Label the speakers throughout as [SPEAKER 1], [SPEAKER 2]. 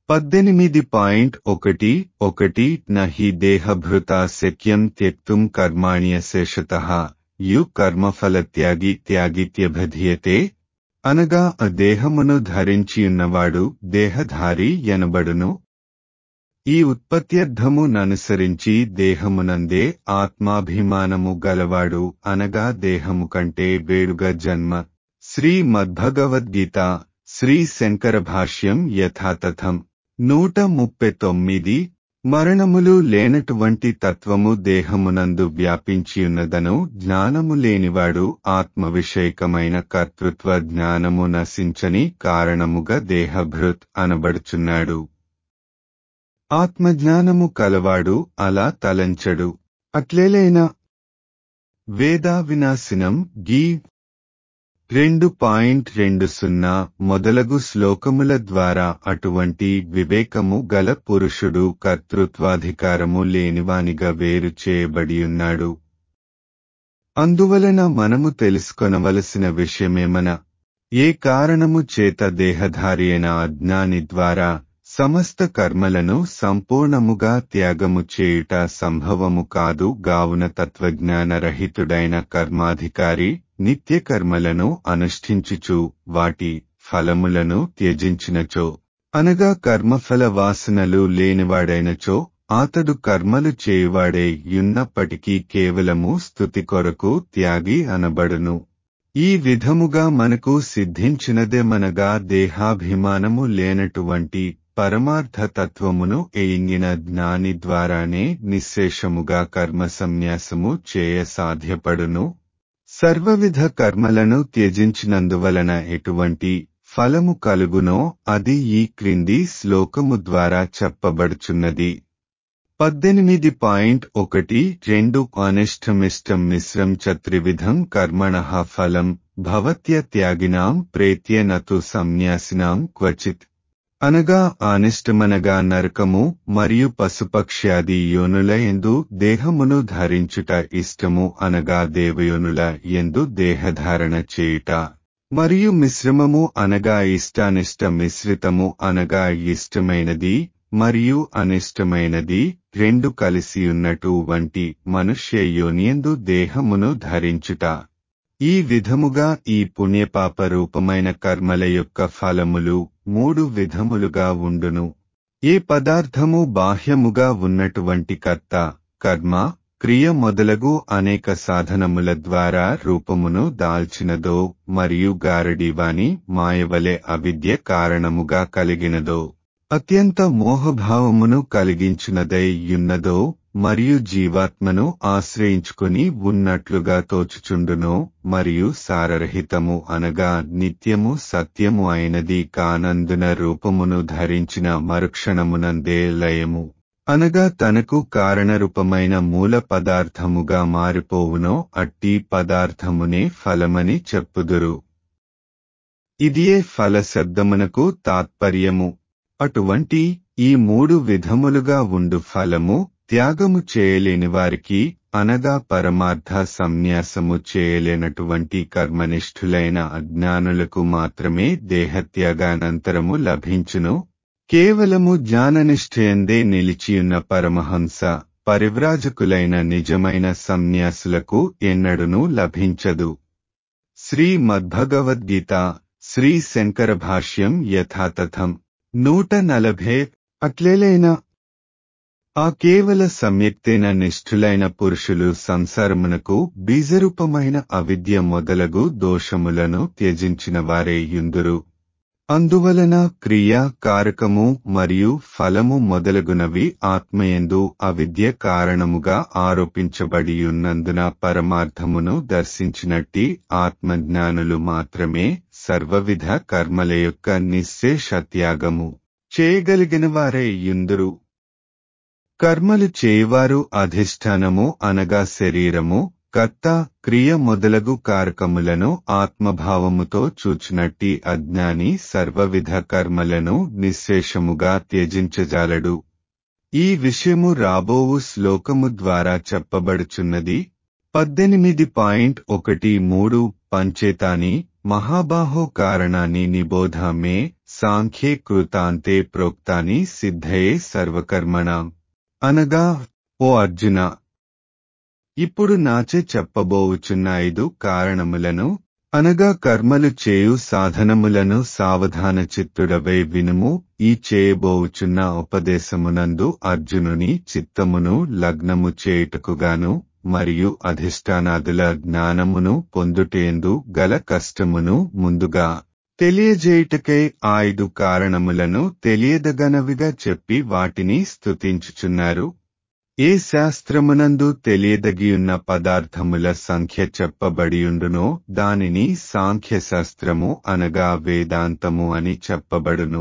[SPEAKER 1] పద్దెనిమిది పాయింట్ ఒకటి ఒకటి నహి దేహభృత శక్యం త్యక్తుం కర్మాణ్యశేషత యు కర్మఫలత్యాగి త్యాగిత్యభధ్యతే అనగా ఆ దేహమును ధరించియున్నవాడు దేహధారి ఎనబడును ఈ ఉత్పత్త్యర్థము ననుసరించి దేహమునందే ఆత్మాభిమానము గలవాడు అనగా దేహము కంటే వేడుగా జన్మ శ్రీ మద్భగవద్గీత శ్రీ శంకర భాష్యం యథాతథం నూట ముప్పై తొమ్మిది మరణములు లేనటువంటి తత్వము దేహమునందు వ్యాపించియున్నదను జ్ఞానము లేనివాడు ఆత్మవిషయకమైన కర్తృత్వ జ్ఞానము నశించని కారణముగా దేహభృత్ అనబడుచున్నాడు ఆత్మజ్ఞానము కలవాడు అలా తలంచడు అట్లేలైనా వేదా వినాశనం గీ రెండు పాయింట్ రెండు సున్నా మొదలగు శ్లోకముల ద్వారా అటువంటి వివేకము గల పురుషుడు కర్తృత్వాధికారము లేనివానిగా వేరు చేయబడియున్నాడు అందువలన మనము తెలుసుకొనవలసిన విషయమేమన ఏ కారణము చేత దేహధారి అయిన అజ్ఞాని ద్వారా సమస్త కర్మలను సంపూర్ణముగా త్యాగము చేయుట సంభవము కాదు గావున తత్వజ్ఞానరహితుడైన కర్మాధికారి నిత్య కర్మలను అనుష్ఠించుచు వాటి ఫలములను త్యజించినచో అనగా కర్మఫల వాసనలు లేనివాడైనచో అతడు కర్మలు చేయువాడే యున్నప్పటికీ కేవలము స్థుతి కొరకు త్యాగి అనబడును ఈ విధముగా మనకు సిద్ధించినదేమనగా దేహాభిమానము లేనటువంటి పరమార్థ తత్వమును ఎయింగిన జ్ఞాని ద్వారానే నిశ్శేషముగా కర్మ సన్యాసము చేయ సాధ్యపడును సర్వవిధ కర్మలను త్యజించినందువలన ఎటువంటి ఫలము కలుగునో అది ఈ క్రింది శ్లోకము ద్వారా చెప్పబడుచున్నది పద్దెనిమిది పాయింట్ ఒకటి రెండు అనిష్టమిష్టం మిశ్రం చత్రివిధం కర్మణ ఫలం భవత్య త్యాగినాం ప్రేత్య నతు సన్యాసినాం క్వచిత్ అనగా అనిష్టమనగా నరకము మరియు పశుపక్ష్యాది యోనుల ఎందు దేహమును ధరించుట ఇష్టము అనగా దేవయోనుల ఎందు దేహధారణ చేయుట మరియు మిశ్రమము అనగా ఇష్టానిష్ట మిశ్రితము అనగా ఇష్టమైనది మరియు అనిష్టమైనది రెండు కలిసియున్నటు వంటి మనుష్య యోనియందు దేహమును ధరించుట ఈ విధముగా ఈ పుణ్యపాప రూపమైన కర్మల యొక్క ఫలములు మూడు విధములుగా ఉండును ఏ పదార్థము బాహ్యముగా ఉన్నటువంటి కర్త కర్మ క్రియ మొదలగు అనేక సాధనముల ద్వారా రూపమును దాల్చినదో మరియు గారడివాని మాయవలె అవిద్య కారణముగా కలిగినదో అత్యంత మోహభావమును కలిగించునదై యున్నదో మరియు జీవాత్మను ఆశ్రయించుకుని ఉన్నట్లుగా తోచుచుండునో మరియు సారరహితము అనగా నిత్యము సత్యము అయినది కానందున రూపమును ధరించిన మరుక్షణమునందే లయము అనగా తనకు కారణరూపమైన మూల పదార్థముగా మారిపోవునో అట్టి పదార్థమునే ఫలమని చెప్పుదురు ఇదియే ఫల శబ్దమునకు తాత్పర్యము అటువంటి ఈ మూడు విధములుగా ఉండు ఫలము త్యాగము చేయలేని వారికి అనగా పరమార్థ సన్యాసము చేయలేనటువంటి కర్మనిష్ఠులైన అజ్ఞానులకు మాత్రమే దేహత్యాగానంతరము లభించును కేవలము జ్ఞాననిష్ఠయందే నిలిచియున్న పరమహంస పరివ్రాజకులైన నిజమైన సన్యాసులకు ఎన్నడునూ లభించదు శ్రీ మద్భగవద్గీత శ్రీ శంకర భాష్యం యథాతథం నూట నలభై అట్లేలైన ఆ కేవల సమ్యక్తైన నిష్ఠులైన పురుషులు సంసారమునకు బీజరూపమైన అవిద్య మొదలగు దోషములను త్యజించిన వారే యుందురు అందువలన క్రియ కారకము మరియు ఫలము మొదలగునవి ఆత్మయందు అవిద్య కారణముగా ఆరోపించబడియున్నందున పరమార్థమును దర్శించినట్టి ఆత్మజ్ఞానులు మాత్రమే సర్వవిధ కర్మల యొక్క నిశ్శేష త్యాగము చేయగలిగిన వారే యుందురు కర్మలు చేయవారు అధిష్టానము అనగా శరీరము కర్త క్రియ మొదలగు కారకములను ఆత్మభావముతో చూచినట్టి అజ్ఞాని సర్వవిధ కర్మలను నిశ్శేషముగా త్యజించజాలడు ఈ విషయము రాబోవు శ్లోకము ద్వారా చెప్పబడుచున్నది పద్దెనిమిది పాయింట్ ఒకటి మూడు పంచేతాని మహాబాహో కారణాన్ని నిబోధ మే సాంఖ్యే కృతాంతే ప్రోక్తాని సిద్ధయే సర్వకర్మణాం అనగా ఓ అర్జున ఇప్పుడు నాచే చెప్పబోవుచున్న ఐదు కారణములను అనగా కర్మలు చేయు సాధనములను సావధాన చిత్తుడవై వినుము ఈ చేయబోవుచున్న ఉపదేశమునందు అర్జునుని చిత్తమును లగ్నము చేయుటకుగాను మరియు అధిష్టానాదుల జ్ఞానమును పొందుటేందు గల కష్టమును ముందుగా తెలియజేయుటకై ఆ ఐదు కారణములను తెలియదగనవిగా చెప్పి వాటిని స్తుతించుచున్నారు ఏ శాస్త్రమునందు తెలియదగియున్న పదార్థముల సంఖ్య చెప్పబడియుండునో దానిని సాంఖ్యశాస్త్రము అనగా వేదాంతము అని చెప్పబడును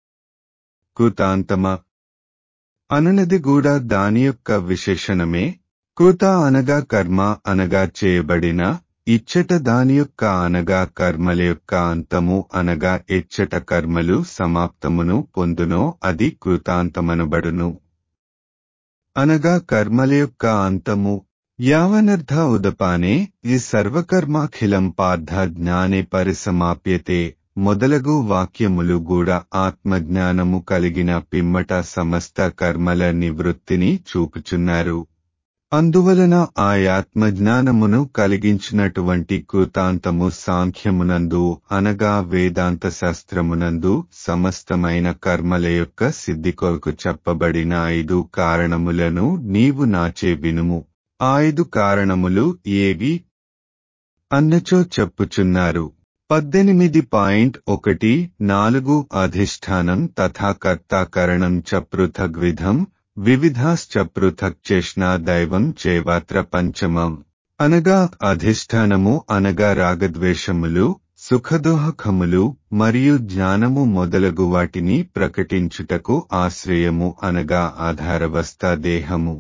[SPEAKER 1] కృతాంతమ అనునది కూడా దాని యొక్క విశేషణమే కృత అనగా కర్మ అనగా చేయబడిన ఇచ్చట దాని యొక్క అనగా కర్మల యొక్క అంతము అనగా ఎచ్చట కర్మలు సమాప్తమును పొందునో అది కృతాంతమనబడును అనగా కర్మల యొక్క అంతము యావనర్థ ఉదపానే ఈ సర్వకర్మాఖిలం పార్థ జ్ఞానే పరిసమాప్యతే మొదలగు వాక్యములు కూడా ఆత్మజ్ఞానము కలిగిన పిమ్మట సమస్త కర్మల నివృత్తిని చూపుచున్నారు అందువలన ఆ ఆత్మజ్ఞానమును కలిగించినటువంటి కృతాంతము సాంఖ్యమునందు అనగా వేదాంత శాస్త్రమునందు సమస్తమైన కర్మల యొక్క సిద్ధి కొరకు చెప్పబడిన ఐదు కారణములను నీవు నాచే వినుము ఆ ఐదు కారణములు ఏవి అన్నచో చెప్పుచున్నారు పద్దెనిమిది పాయింట్ ఒకటి నాలుగు అధిష్టానం తథా కర్తాకరణం చ పృథగ్విధం వివిధాశ్చ పృథక్ చేష్ణ దైవం చేవాత్ర పంచమం అనగా అధిష్టానము అనగా రాగద్వేషములు సుఖదోహకములు మరియు జ్ఞానము మొదలగు వాటిని ప్రకటించుటకు ఆశ్రయము అనగా ఆధారవస్థ దేహము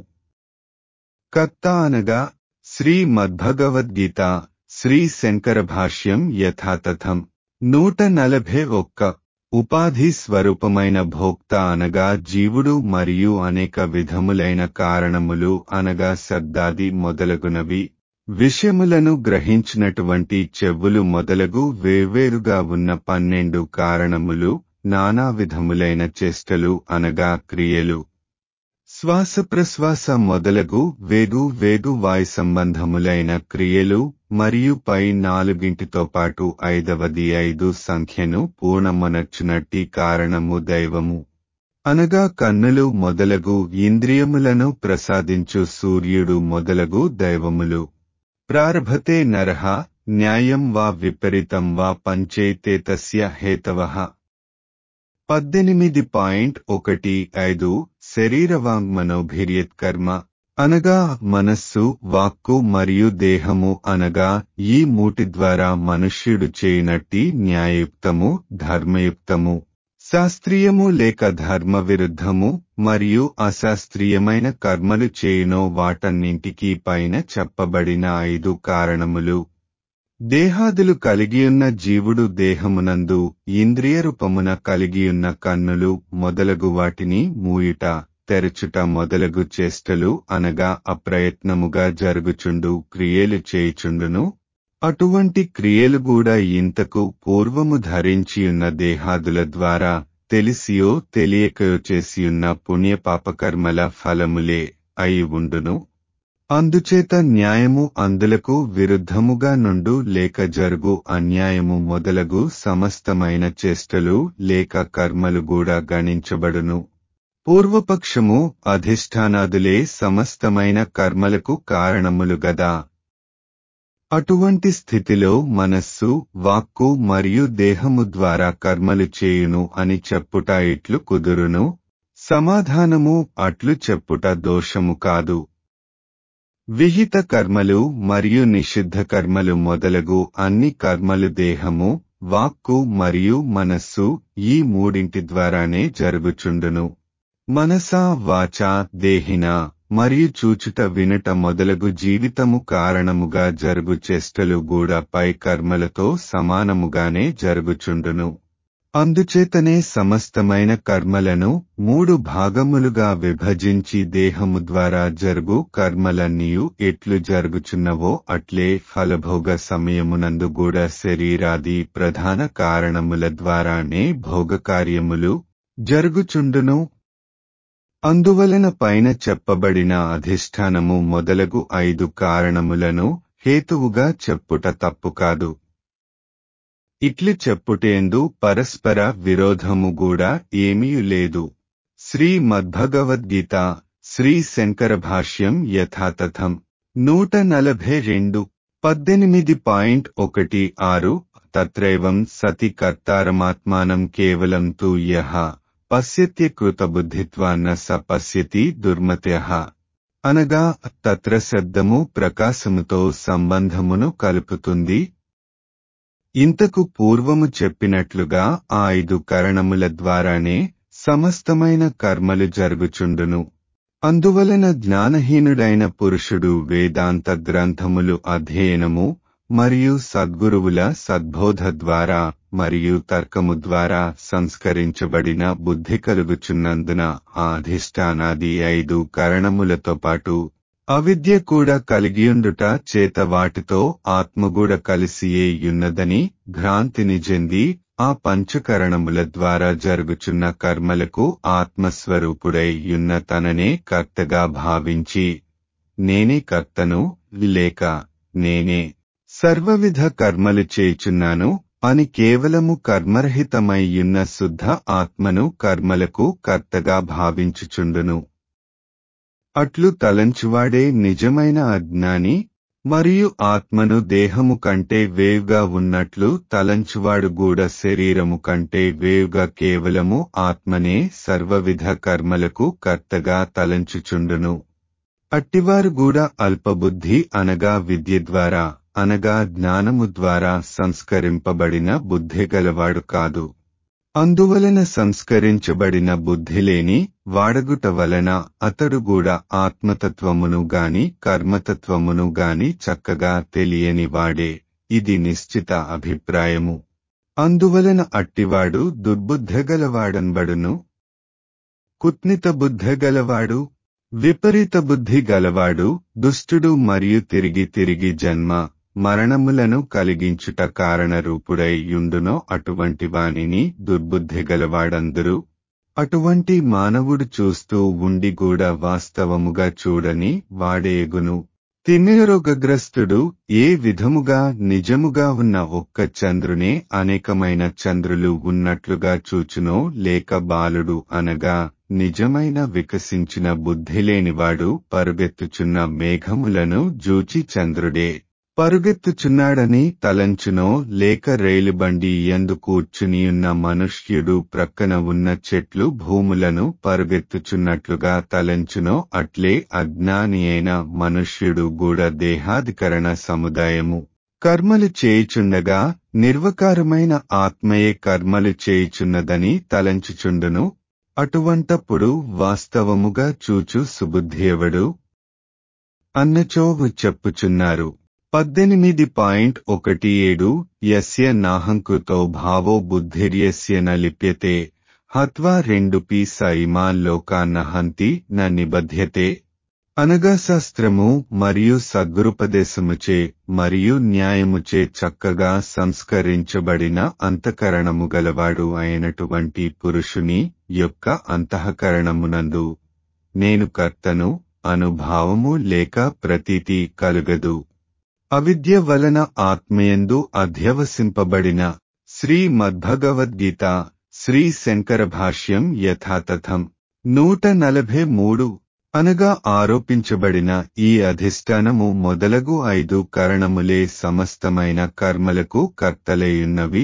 [SPEAKER 1] కర్త అనగా శ్రీ మద్భగవద్గీత శ్రీ శంకర భాష్యం యథాతథం నూట నలభై ఒక్క ఉపాధి స్వరూపమైన భోక్త అనగా జీవుడు మరియు అనేక విధములైన కారణములు అనగా శబ్దాది మొదలగునవి విషయములను గ్రహించినటువంటి చెవులు మొదలగు వేర్వేరుగా ఉన్న పన్నెండు కారణములు నానా విధములైన చేష్టలు అనగా క్రియలు శ్వాస ప్రశ్వాస మొదలగు వేగు వేగు వాయు సంబంధములైన క్రియలు మరియు పై నాలుగింటితో పాటు ఐదవది ఐదు సంఖ్యను పూర్ణమనర్చునట్టి కారణము దైవము అనగా కన్నులు మొదలగు ఇంద్రియములను ప్రసాదించు సూర్యుడు మొదలగు దైవములు ప్రారభతే నరహ న్యాయం వా విపరీతం వా పంచైతే తస్య హేతవః పద్దెనిమిది పాయింట్ ఒకటి ఐదు శరీరవాంగ్మనోభిర్యత్కర్మ అనగా మనస్సు వాక్కు మరియు దేహము అనగా ఈ మూటి ద్వారా మనుష్యుడు చేయనట్టి న్యాయయుక్తము ధర్మయుక్తము శాస్త్రీయము లేక ధర్మ విరుద్ధము మరియు అశాస్త్రీయమైన కర్మలు చేయునో వాటన్నింటికీ పైన చెప్పబడిన ఐదు కారణములు దేహాదులు కలిగియున్న జీవుడు దేహమునందు ఇంద్రియ రూపమున కలిగియున్న కన్నులు మొదలగు వాటిని మూయుట తెరచుట మొదలగు చేష్టలు అనగా అప్రయత్నముగా జరుగుచుండు క్రియలు చేయుచుండును అటువంటి క్రియలు కూడా ఇంతకు పూర్వము ధరించియున్న దేహాదుల ద్వారా తెలిసియో తెలియకయో చేసియున్న పుణ్యపాపకర్మల ఫలములే అయి ఉండును అందుచేత న్యాయము అందులకు విరుద్ధముగా నుండు లేక జరుగు అన్యాయము మొదలగు సమస్తమైన చేష్టలు లేక కర్మలు కూడా గణించబడును పూర్వపక్షము అధిష్టానాదులే సమస్తమైన కర్మలకు కారణములు గదా అటువంటి స్థితిలో మనస్సు వాక్కు మరియు దేహము ద్వారా కర్మలు చేయును అని చెప్పుట ఇట్లు కుదురును సమాధానము అట్లు చెప్పుట దోషము కాదు విహిత కర్మలు మరియు నిషిద్ధ కర్మలు మొదలగు అన్ని కర్మలు దేహము వాక్కు మరియు మనస్సు ఈ మూడింటి ద్వారానే జరుగుచుండును మనసా వాచా దేహిన మరియు చూచుట వినుట మొదలగు జీవితము కారణముగా జరుగు చేష్టలు కూడా పై కర్మలతో సమానముగానే జరుగుచుండును అందుచేతనే సమస్తమైన కర్మలను మూడు భాగములుగా విభజించి దేహము ద్వారా జరుగు కర్మలన్నీయు ఎట్లు జరుగుచున్నవో అట్లే ఫలభోగ సమయమునందు కూడా శరీరాది ప్రధాన కారణముల ద్వారానే భోగకార్యములు జరుగుచుండును అందువలన పైన చెప్పబడిన అధిష్టానము మొదలగు ఐదు కారణములను హేతువుగా చెప్పుట తప్పు కాదు ఇట్లు చెప్పుటేందు పరస్పర విరోధము కూడా ఏమీ లేదు శ్రీ మద్భగవద్గీత శ్రీ శంకర భాష్యం యథాతథం నూట నలభై రెండు పద్దెనిమిది పాయింట్ ఒకటి ఆరు తత్రైవం సతి కర్తారమాత్మానం కేవలం తు యహ పశ్యత్యకృతబుద్ధిత్వాన్న స పశ్యతి దుర్మత్య అనగా తత్ర శబ్దము ప్రకాశముతో సంబంధమును కలుపుతుంది ఇంతకు పూర్వము చెప్పినట్లుగా ఆ ఐదు కరణముల ద్వారానే సమస్తమైన కర్మలు జరుగుచుండును అందువలన జ్ఞానహీనుడైన పురుషుడు వేదాంత గ్రంథములు అధ్యయనము మరియు సద్గురువుల సద్బోధ ద్వారా మరియు తర్కము ద్వారా సంస్కరించబడిన బుద్ధి కలుగుచున్నందున ఆ అధిష్టానాది ఐదు కరణములతో పాటు అవిద్య కూడా కలిగియుండుట చేత వాటితో ఆత్మగూడ కలిసియే యున్నదని భ్రాంతిని చెంది ఆ పంచకరణముల ద్వారా జరుగుచున్న కర్మలకు ఆత్మస్వరూపుడై యున్న తననే కర్తగా భావించి నేనే కర్తను లేక నేనే సర్వవిధ కర్మలు చేయుచున్నాను అని కేవలము కర్మరహితమైయున్న శుద్ధ ఆత్మను కర్మలకు కర్తగా భావించుచుండును అట్లు తలంచువాడే నిజమైన అజ్ఞాని మరియు ఆత్మను దేహము కంటే వేవ్గా ఉన్నట్లు తలంచువాడు కూడా శరీరము కంటే వేవ్గా కేవలము ఆత్మనే సర్వవిధ కర్మలకు కర్తగా తలంచుచుండును అట్టివారు కూడా అల్పబుద్ధి అనగా విద్య ద్వారా అనగా జ్ఞానము ద్వారా సంస్కరింపబడిన బుద్ధి గలవాడు కాదు అందువలన సంస్కరించబడిన బుద్ధి లేని వాడగుట వలన అతడు కూడా ఆత్మతత్వమును గాని కర్మతత్వమును గాని చక్కగా తెలియని వాడే ఇది నిశ్చిత అభిప్రాయము అందువలన అట్టివాడు దుర్బుద్ధగలవాడన్బడును కుత్నిత బుద్ధగలవాడు విపరీత బుద్ధి గలవాడు దుష్టుడు మరియు తిరిగి తిరిగి జన్మ మరణములను కలిగించుట కారణ రూపుడై యుండునో అటువంటి వానిని దుర్బుద్ధి గలవాడందరూ అటువంటి మానవుడు చూస్తూ ఉండి కూడా వాస్తవముగా చూడని వాడేగును తిమ్మిరోగగ్రస్తుడు ఏ విధముగా నిజముగా ఉన్న ఒక్క చంద్రునే అనేకమైన చంద్రులు ఉన్నట్లుగా చూచునో లేక బాలుడు అనగా నిజమైన వికసించిన బుద్ధి లేనివాడు పరుగెత్తుచున్న మేఘములను జూచి చంద్రుడే పరుగెత్తుచున్నాడని తలంచునో లేక రైలుబండి ఎందు కూర్చునియున్న మనుష్యుడు ప్రక్కన ఉన్న చెట్లు భూములను పరుగెత్తుచున్నట్లుగా తలంచునో అట్లే అజ్ఞాని అయిన మనుష్యుడు కూడా దేహాధికరణ సముదాయము కర్మలు చేయుచుండగా నిర్వకారమైన ఆత్మయే కర్మలు చేయుచున్నదని తలంచుచుండును అటువంటప్పుడు వాస్తవముగా చూచు సుబుద్ధియవడు అన్నచోవు చెప్పుచున్నారు పద్దెనిమిది పాయింట్ ఒకటి ఏడు యస్య నాహంకృతో భావో బుద్ధిర్యస్య న లిప్యతే హత్వా రెండు పీస ఇమాన్ లోకాన్న హంతి న నిబధ్యతే అనగా శాస్త్రము మరియు సద్గురుపదేశముచే మరియు న్యాయముచే చక్కగా సంస్కరించబడిన అంతఃకరణము గలవాడు అయినటువంటి పురుషుని యొక్క అంతఃకరణమునందు నేను కర్తను అనుభావము లేక ప్రతీతి కలుగదు అవిద్య వలన ఆత్మయందు అధ్యవసింపబడిన శ్రీ మద్భగవద్గీత శ్రీ శంకర భాష్యం యథాతథం నూట నలభై మూడు అనగా ఆరోపించబడిన ఈ అధిష్టానము మొదలగు ఐదు కరణములే సమస్తమైన కర్మలకు కర్తలేయున్నవి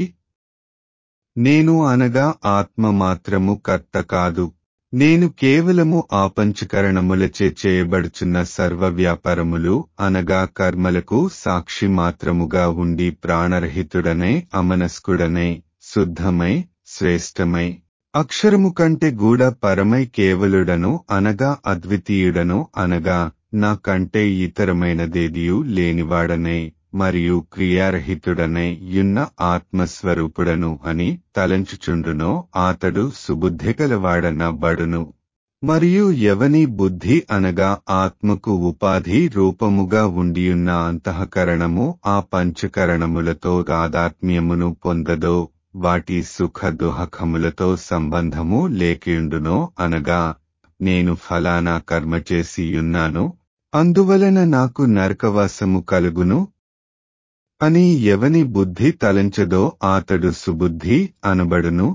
[SPEAKER 1] నేను అనగా ఆత్మ మాత్రము కర్త కాదు నేను కేవలము ఆ పంచకరణములచే చేయబడుచున్న సర్వ వ్యాపారములు అనగా కర్మలకు సాక్షి మాత్రముగా ఉండి ప్రాణరహితుడనై అమనస్కుడనై శుద్ధమై శ్రేష్టమై అక్షరము కంటే గూడ పరమై కేవలుడను అనగా అద్వితీయుడను అనగా నా కంటే ఇతరమైనదేదియు లేనివాడనై మరియు క్రియారహితుడనై యున్న ఆత్మస్వరూపుడను అని తలంచుచుండునో ఆతడు సుబుద్ధిగలవాడన బడును మరియు ఎవని బుద్ధి అనగా ఆత్మకు ఉపాధి రూపముగా ఉండియున్న అంతఃకరణము ఆ పంచకరణములతో తాదాత్మ్యమును పొందదో వాటి సుఖ దుహకములతో సంబంధము లేకియుండునో అనగా నేను ఫలానా కర్మ చేసియున్నాను అందువలన నాకు నరకవాసము కలుగును అని ఎవని బుద్ధి తలంచదో ఆతడు సుబుద్ధి అనబడును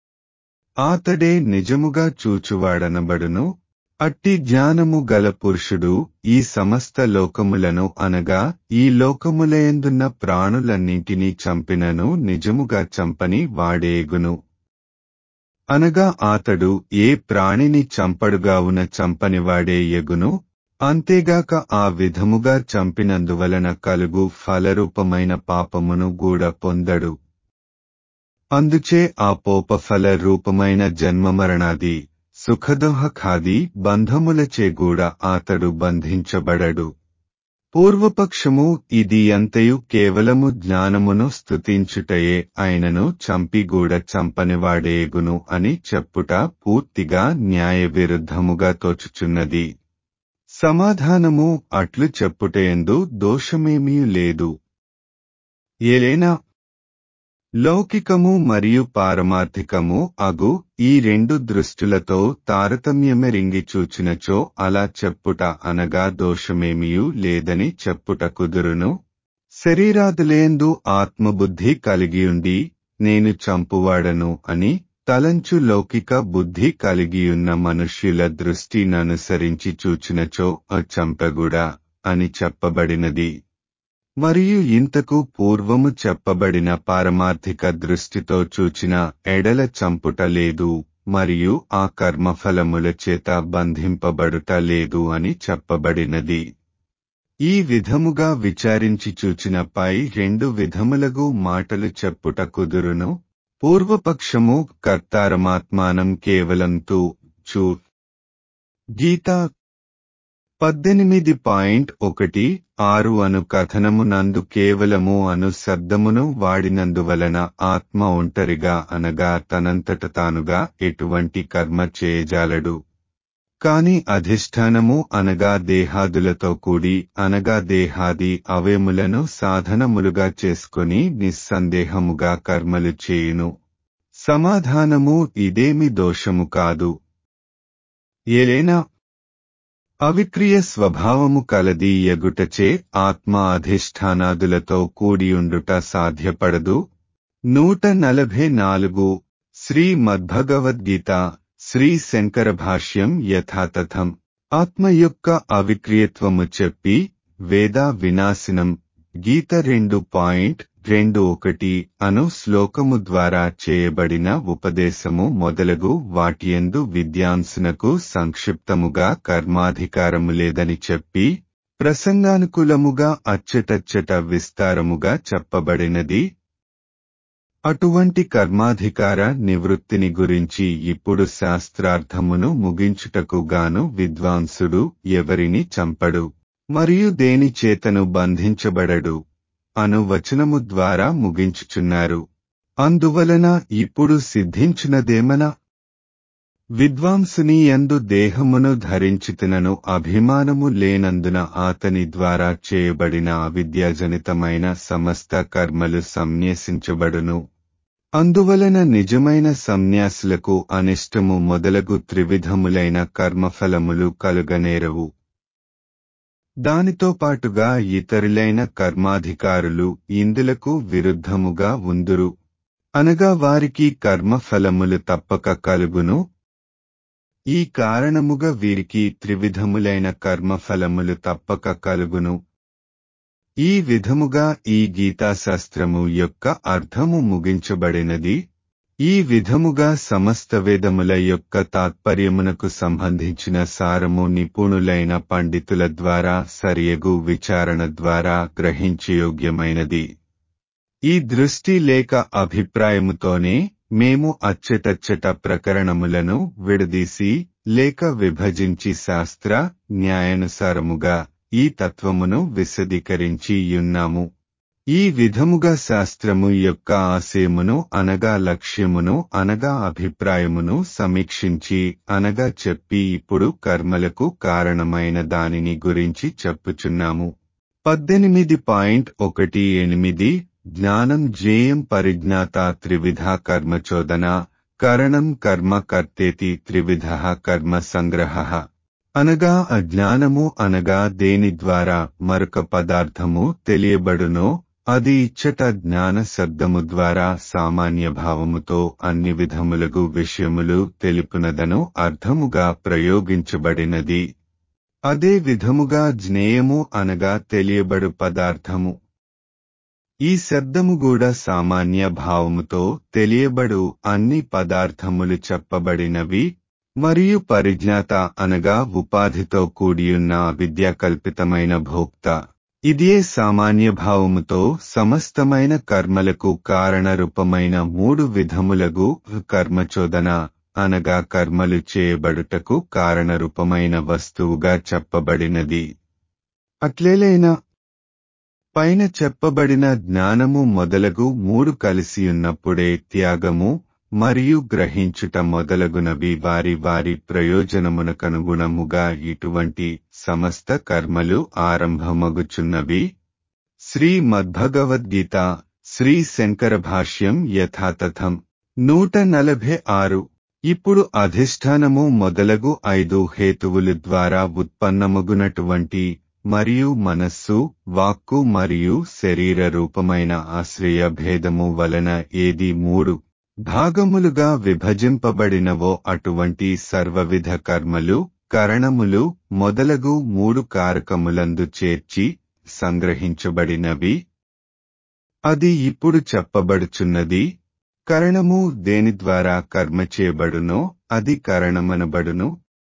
[SPEAKER 1] ఆతడే నిజముగా చూచువాడనబడును అట్టి జ్ఞానము గల పురుషుడు ఈ సమస్త లోకములను అనగా ఈ లోకములయందున్న ప్రాణులన్నింటినీ చంపినను నిజముగా చంపని వాడేగును అనగా ఆతడు ఏ ప్రాణిని చంపడుగావున చంపనివాడే ఎగును అంతేగాక ఆ విధముగా చంపినందువలన కలుగు ఫలరూపమైన పాపమును గూడ పొందడు అందుచే ఆ పోపఫల రూపమైన జన్మమరణాది సుఖదోహఖాది బంధములచే గూడ ఆతడు బంధించబడడు పూర్వపక్షము ఇది అంతయు కేవలము జ్ఞానమును స్తుతించుటయే ఆయనను చంపిగూడ చంపనివాడేగును అని చెప్పుట పూర్తిగా న్యాయ విరుద్ధముగా తోచుచున్నది సమాధానము అట్లు చెప్పుటయందు దోషమేమీ లేదు ఏలైనా లౌకికము మరియు పారమార్థికము అగు ఈ రెండు దృష్టులతో తారతమ్యమెరింగి చూచినచో అలా చెప్పుట అనగా దోషమేమియూ లేదని చెప్పుట కుదురును శరీరాదులేందు ఆత్మబుద్ధి కలిగియుండి నేను చంపువాడను అని తలంచు లౌకిక బుద్ధి కలిగియున్న మనుష్యుల దృష్టిననుసరించి చూచినచో చంపగుడా అని చెప్పబడినది మరియు ఇంతకు పూర్వము చెప్పబడిన పారమార్థిక దృష్టితో చూచిన ఎడల చంపుట లేదు మరియు ఆ కర్మఫలముల చేత బంధింపబడుట లేదు అని చెప్పబడినది ఈ విధముగా విచారించి చూచిన పై రెండు విధములగు మాటలు చెప్పుట కుదురును పూర్వపక్షము కర్తారమాత్మానం కేవలం తూ చూ గీత పద్దెనిమిది పాయింట్ ఒకటి ఆరు అను కథనము నందు కేవలము అను శబ్దమును వాడినందువలన ఆత్మ ఒంటరిగా అనగా తనంతట తానుగా ఎటువంటి కర్మ చేయజాలడు కాని అధిష్టానము అనగా దేహాదులతో కూడి అనగా దేహాది అవయములను సాధనములుగా చేసుకుని నిస్సందేహముగా కర్మలు చేయును సమాధానము ఇదేమి దోషము కాదు ఏలైనా అవిక్రియ స్వభావము కలది ఎగుటచే ఆత్మ అధిష్టానాదులతో కూడియుండుట సాధ్యపడదు నూట నలభై నాలుగు శ్రీ మద్భగవద్గీత శ్రీ శంకర భాష్యం యథాతథం ఆత్మ యొక్క అవిక్రియత్వము చెప్పి వేద వినాశనం గీత రెండు పాయింట్ రెండు ఒకటి అను శ్లోకము ద్వారా చేయబడిన ఉపదేశము మొదలగు వాటియందు విద్యాంసునకు సంక్షిప్తముగా కర్మాధికారము లేదని చెప్పి ప్రసంగానుకూలముగా అచ్చటచ్చట విస్తారముగా చెప్పబడినది అటువంటి కర్మాధికార నివృత్తిని గురించి ఇప్పుడు శాస్త్రార్థమును ముగించుటకు గాను విద్వాంసుడు ఎవరిని చంపడు మరియు దేని చేతను బంధించబడడు అను వచనము ద్వారా ముగించుచున్నారు అందువలన ఇప్పుడు సిద్ధించినదేమన విద్వాంసుని యందు దేహమును ధరించితినను అభిమానము లేనందున ఆతని ద్వారా చేయబడిన అవిద్యాజనితమైన సమస్త కర్మలు సంన్యసించబడును అందువలన నిజమైన సన్యాసులకు అనిష్టము మొదలగు త్రివిధములైన కర్మఫలములు కలుగనేరవు దానితో పాటుగా ఇతరులైన కర్మాధికారులు ఇందులకు విరుద్ధముగా ఉందురు అనగా వారికి కర్మఫలములు తప్పక కలుగును ఈ కారణముగా వీరికి త్రివిధములైన కర్మఫలములు తప్పక కలుగును ఈ విధముగా ఈ గీతాశాస్త్రము యొక్క అర్థము ముగించబడినది ఈ విధముగా సమస్త వేదముల యొక్క తాత్పర్యమునకు సంబంధించిన సారము నిపుణులైన పండితుల ద్వారా సరియగు విచారణ ద్వారా గ్రహించయోగ్యమైనది ఈ దృష్టి లేక అభిప్రాయముతోనే మేము అచ్చటచ్చట ప్రకరణములను విడదీసి లేక విభజించి శాస్త్ర న్యాయానుసారముగా ఈ తత్వమును విశదీకరించి యున్నాము ఈ విధముగా శాస్త్రము యొక్క ఆశయమును అనగా లక్ష్యమును అనగా అభిప్రాయమును సమీక్షించి అనగా చెప్పి ఇప్పుడు కర్మలకు కారణమైన దానిని గురించి చెప్పుచున్నాము పద్దెనిమిది పాయింట్ ఒకటి ఎనిమిది జ్ఞానం జేయం పరిజ్ఞాత త్రివిధ కర్మచోదన కరణం కర్మ కర్తేతి త్రివిధ కర్మ సంగ్రహ అనగా అజ్ఞానము అనగా దేని ద్వారా మరొక పదార్థము తెలియబడునో అది ఇచ్చట జ్ఞాన శబ్దము ద్వారా సామాన్య భావముతో అన్ని విధములగు విషయములు తెలుపునదను అర్థముగా ప్రయోగించబడినది అదే విధముగా జ్ఞేయము అనగా తెలియబడు పదార్థము ఈ శబ్దము కూడా సామాన్య భావముతో తెలియబడు అన్ని పదార్థములు చెప్పబడినవి మరియు పరిజ్ఞాత అనగా ఉపాధితో కూడియున్న విద్యాకల్పితమైన భోక్త ఇదే సామాన్య భావముతో సమస్తమైన కర్మలకు కారణరూపమైన మూడు విధములగు కర్మచోదన అనగా కర్మలు చేయబడుటకు కారణరూపమైన వస్తువుగా చెప్పబడినది అట్లేలైనా పైన చెప్పబడిన జ్ఞానము మొదలగు మూడు కలిసియున్నప్పుడే త్యాగము మరియు గ్రహించుట మొదలగునవి వారి వారి ప్రయోజనమునకనుగుణముగా ఇటువంటి సమస్త కర్మలు ఆరంభమగుచున్నవి శ్రీ మద్భగవద్గీత శ్రీ శంకర భాష్యం యథాతథం నూట నలభై ఆరు ఇప్పుడు అధిష్టానము మొదలగు ఐదు హేతువులు ద్వారా ఉత్పన్నమగునటువంటి మరియు మనస్సు వాక్కు మరియు శరీర రూపమైన ఆశ్రయ భేదము వలన ఏది మూడు భాగములుగా విభజింపబడినవో అటువంటి సర్వవిధ కర్మలు కరణములు మొదలగు మూడు కారకములందు చేర్చి సంగ్రహించబడినవి అది ఇప్పుడు చెప్పబడుచున్నది కరణము దేని ద్వారా కర్మ చేయబడునో అది కరణమనబడును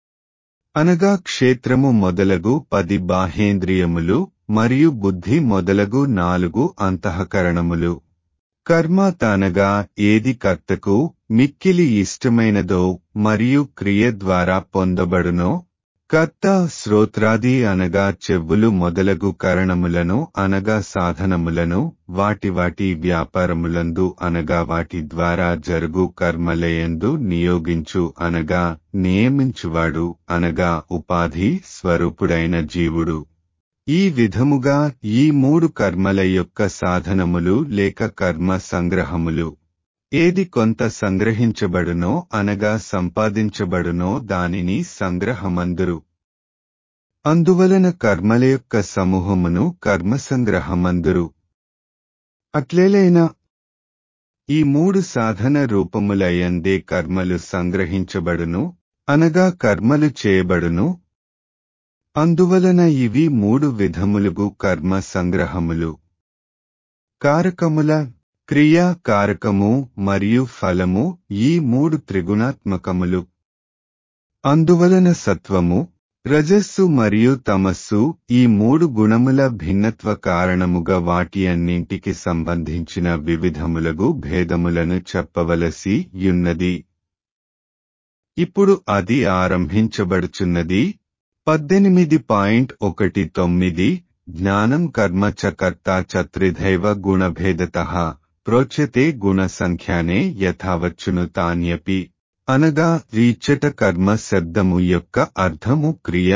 [SPEAKER 1] అనగా క్షేత్రము మొదలగు పది బాహేంద్రియములు మరియు బుద్ధి మొదలగు నాలుగు అంతఃకరణములు కర్మ తనగా ఏది కర్తకు మిక్కిలి ఇష్టమైనదో మరియు క్రియ ద్వారా పొందబడునో కర్త శ్రోత్రాది అనగా చెవులు మొదలగు కరణములను అనగా సాధనములను వాటి వాటి వ్యాపారములందు అనగా వాటి ద్వారా జరుగు కర్మలయందు నియోగించు అనగా నియమించువాడు అనగా ఉపాధి స్వరూపుడైన జీవుడు ఈ విధముగా ఈ మూడు కర్మల యొక్క సాధనములు లేక కర్మ సంగ్రహములు ఏది కొంత సంగ్రహించబడునో అనగా సంపాదించబడునో దానిని సంగ్రహమందురు అందువలన కర్మల యొక్క సమూహమును కర్మ సంగ్రహమందురు అట్లేలైనా ఈ మూడు సాధన రూపములయందే కర్మలు సంగ్రహించబడును అనగా కర్మలు చేయబడును అందువలన ఇవి మూడు విధములుగు కర్మ సంగ్రహములు కారకముల క్రియా కారకము మరియు ఫలము ఈ మూడు త్రిగుణాత్మకములు అందువలన సత్వము రజస్సు మరియు తమస్సు ఈ మూడు గుణముల భిన్నత్వ కారణముగా వాటి అన్నింటికి సంబంధించిన వివిధములగు భేదములను చెప్పవలసి యున్నది ఇప్పుడు అది ఆరంభించబడుచున్నది పద్దెనిమిది పాయింట్ ఒకటి తొమ్మిది జ్ఞానం కర్మ చ కర్త చ త్రిధైవ గుణభేదత ప్రోచ్యతే గుణ సంఖ్యానే యథావచ్చును తాన్యపి అనగా రీచట కర్మ శబ్దము యొక్క అర్థము క్రియ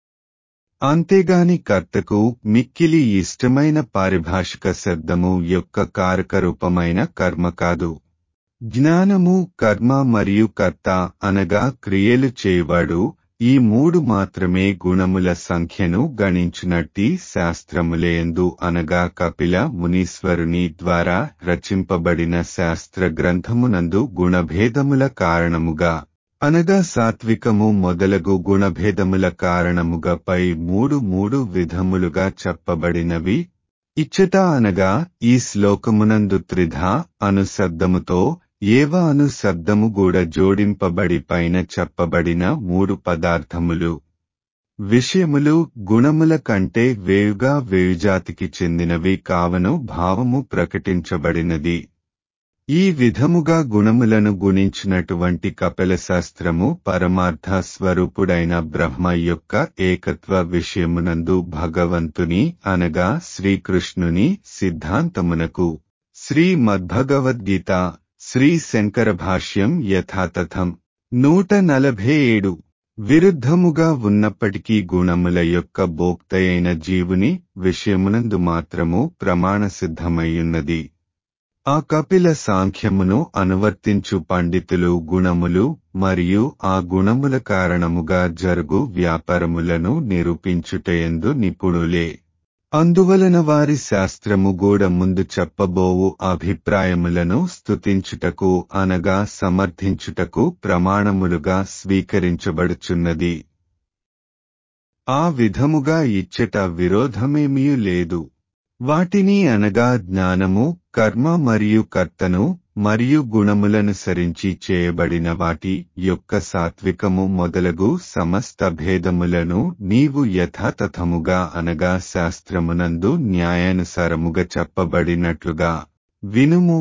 [SPEAKER 1] అంతేగాని కర్తకు మిక్కిలి ఇష్టమైన పారిభాషిక శబ్దము యొక్క కారక రూపమైన కర్మ కాదు జ్ఞానము కర్మ మరియు కర్త అనగా క్రియలు చేయవాడు ఈ మూడు మాత్రమే గుణముల సంఖ్యను గణించినట్టి శాస్త్రములేందు అనగా కపిల మునీశ్వరుని ద్వారా రచింపబడిన శాస్త్ర గ్రంథమునందు గుణభేదముల కారణముగా అనగా సాత్వికము మొదలగు గుణభేదముల కారణముగా పై మూడు మూడు విధములుగా చెప్పబడినవి ఇచ్చట అనగా ఈ శ్లోకమునందు త్రిధ అను శబ్దముతో ఏవ అను శబ్దము కూడా జోడింపబడి పైన చెప్పబడిన మూడు పదార్థములు విషయములు గుణముల కంటే వేయుగా వేయుజాతికి చెందినవి కావను భావము ప్రకటించబడినది ఈ విధముగా గుణములను గుణించినటువంటి కపిల శాస్త్రము పరమార్థ స్వరూపుడైన బ్రహ్మ యొక్క ఏకత్వ విషయమునందు భగవంతుని అనగా శ్రీకృష్ణుని సిద్ధాంతమునకు శ్రీ మద్భగవద్గీత శ్రీ శంకర భాష్యం యథాతథం నూట నలభై ఏడు విరుద్ధముగా ఉన్నప్పటికీ గుణముల యొక్క భోక్తయైన జీవుని విషయమునందు మాత్రము ప్రమాణ సిద్ధమయ్యున్నది ఆ కపిల సాంఖ్యమును అనువర్తించు పండితులు గుణములు మరియు ఆ గుణముల కారణముగా జరుగు వ్యాపారములను నిరూపించుటయందు నిపుణులే అందువలన వారి శాస్త్రము గూడ ముందు చెప్పబోవు అభిప్రాయములను స్తుతించుటకు అనగా సమర్థించుటకు ప్రమాణములుగా స్వీకరించబడుచున్నది ఆ విధముగా ఇచ్చట విరోధమేమీ లేదు వాటిని అనగా జ్ఞానము కర్మ మరియు కర్తను మరియు గుణములనుసరించి చేయబడిన వాటి యొక్క సాత్వికము మొదలగు సమస్త భేదములను నీవు యథాతథముగా అనగా శాస్త్రమునందు న్యాయానుసారముగా చెప్పబడినట్లుగా వినుము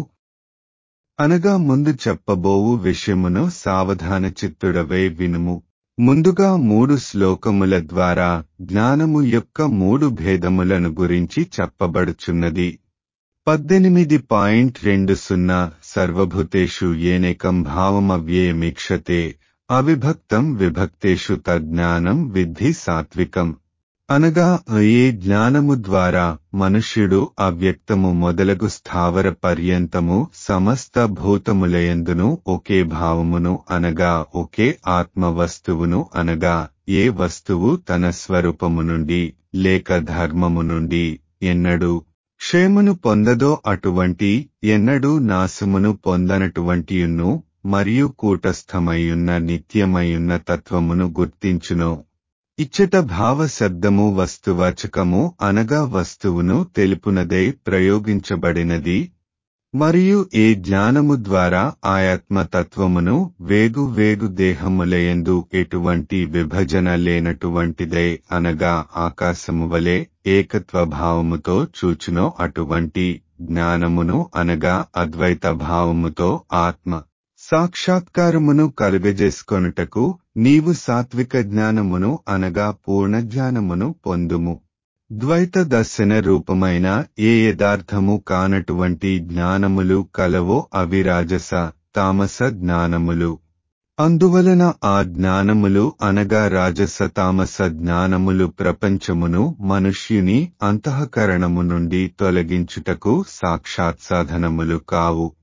[SPEAKER 1] అనగా ముందు చెప్పబోవు విషయమును సావధాన చిత్తుడవై వినుము ముందుగా మూడు శ్లోకముల ద్వారా జ్ఞానము యొక్క మూడు భేదములను గురించి చెప్పబడుచున్నది పద్దెనిమిది పాయింట్ రెండు సున్నా సర్వభూతేషు ఏనేకం భావమవ్యయమీక్షతే అవిభక్తం విభక్తేషు తజ్ఞానం విద్ధి సాత్వికం అనగా ఏ జ్ఞానము ద్వారా మనుష్యుడు అవ్యక్తము మొదలగు స్థావర పర్యంతము సమస్త భూతములయందును ఒకే భావమును అనగా ఒకే ఆత్మ వస్తువును అనగా ఏ వస్తువు తన స్వరూపము నుండి లేక ధర్మము నుండి ఎన్నడూ క్షేమును పొందదో అటువంటి ఎన్నడూ నాశమును పొందనటువంటియున్ను మరియు కూటస్థమయ్యున్న నిత్యమయ్యున్న తత్వమును గుర్తించును ఇచ్చట భావ శబ్దము వస్తువాచకము అనగా వస్తువును తెలుపునదై ప్రయోగించబడినది మరియు ఏ జ్ఞానము ద్వారా ఆయాత్మ తత్వమును వేగు వేగు దేహములయందు ఎటువంటి విభజన లేనటువంటిదై అనగా ఆకాశము వలె ఏకత్వ భావముతో చూచునో అటువంటి జ్ఞానమును అనగా అద్వైత భావముతో ఆత్మ సాక్షాత్కారమును కలుగజేసుకొనుటకు నీవు సాత్విక జ్ఞానమును అనగా పూర్ణ జ్ఞానమును పొందుము ద్వైత దర్శన రూపమైన ఏ యథార్థము కానటువంటి జ్ఞానములు కలవో అవి రాజస తామస జ్ఞానములు అందువలన ఆ జ్ఞానములు అనగా రాజస తామస జ్ఞానములు ప్రపంచమును మనుష్యుని అంతఃకరణము నుండి తొలగించుటకు సాక్షాత్ సాధనములు కావు